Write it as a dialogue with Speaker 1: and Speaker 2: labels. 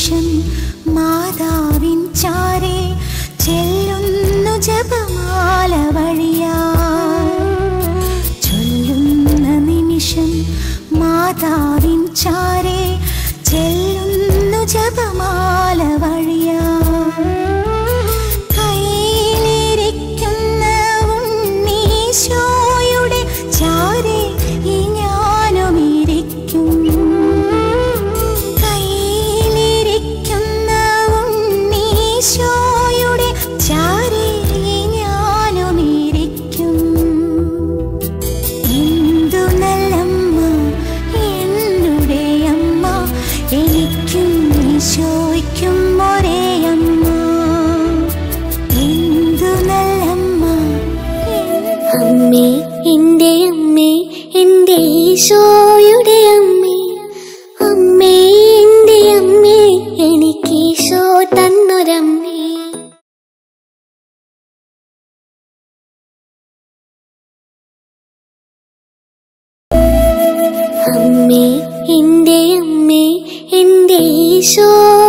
Speaker 1: നിമിഷം മാതാവിൻ ചാരെ ചെല്ലുന്നു ജപമാല വഴിയാ ചൊല്ലുന്ന നിമിഷം മാതാവിൻ ചാരെ ചെല്ലുന്നു ജപമാല വഴിയാ കയ്യിലിരിക്കുന്ന ഉണ്ണീശോയുടെ ചാരെ ഈ ഞാനും ഇരിക്കും കയ്യിലിരിക്കുന്ന ഉണ്ണീശോയുടെ ചാരെ ഈ ഞാനും ഇരിക്കും എന്തു നല്ലമ്മ എന്നുടെ അമ്മ എനിക്കും ഈശോയ്ക്കും ഒരേ അമ്മ എന്തു നല്ലമ്മ
Speaker 2: അമ്മേ എൻ്റെ അമ്മേ എൻ്റെ ഈശോയുടെ അമ്മേ അമ്മേ എൻ്റെ അമ്മേ എനിക്ക് ഈശോ തന്നൊരമ്മേ അമ്മേ എൻ്റെ അമ്മേ എൻ്റെ ഈശോ